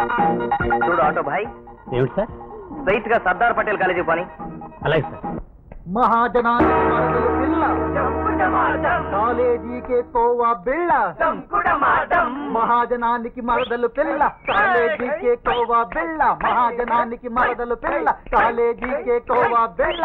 చూడు ఆటో భాయ్ ఏమిటి sir straight గా సర్దార్ పటేల్ కాలేజీ పోని అలాగే సార్ మహాజనానికి మరదలు పిల్ల కాలేజీకే కోవా బిళ్ళ మహాజనానికి మరదలు పిల్ల కాలేజీకే కోవా బిళ్ళ మహాజనానికి మరదలు పిల్ల కాలేజీకే కోవా బిళ్ళ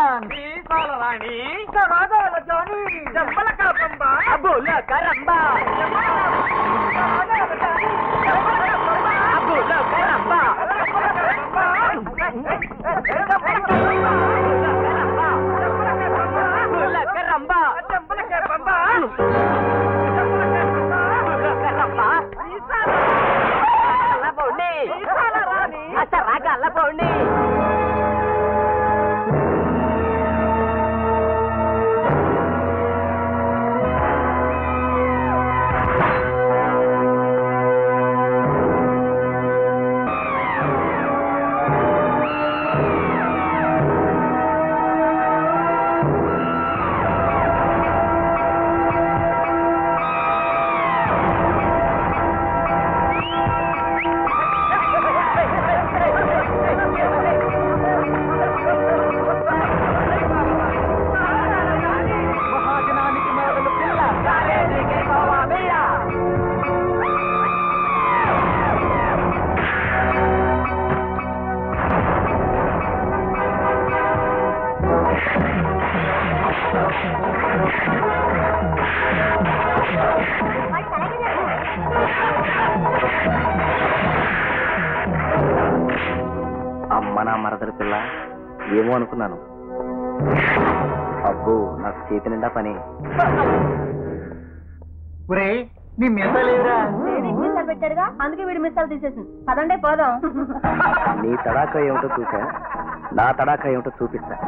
మహాజనానికి మరదలు పిల్ల అమ్మ నా మరదల పిల్ల ఏమో అనుకున్నాను అబ్బో నాకు చేతి నిండా పని ఒరే నీ మెసలేరా మిస్సాలు పెట్టాడుగా అందుకే వీడు మిస్సాలు తీసేసింది పదండే పోదాం నీ తడాక ఏమిటో చూసా నా తడాక ఏమిటో చూపిస్తా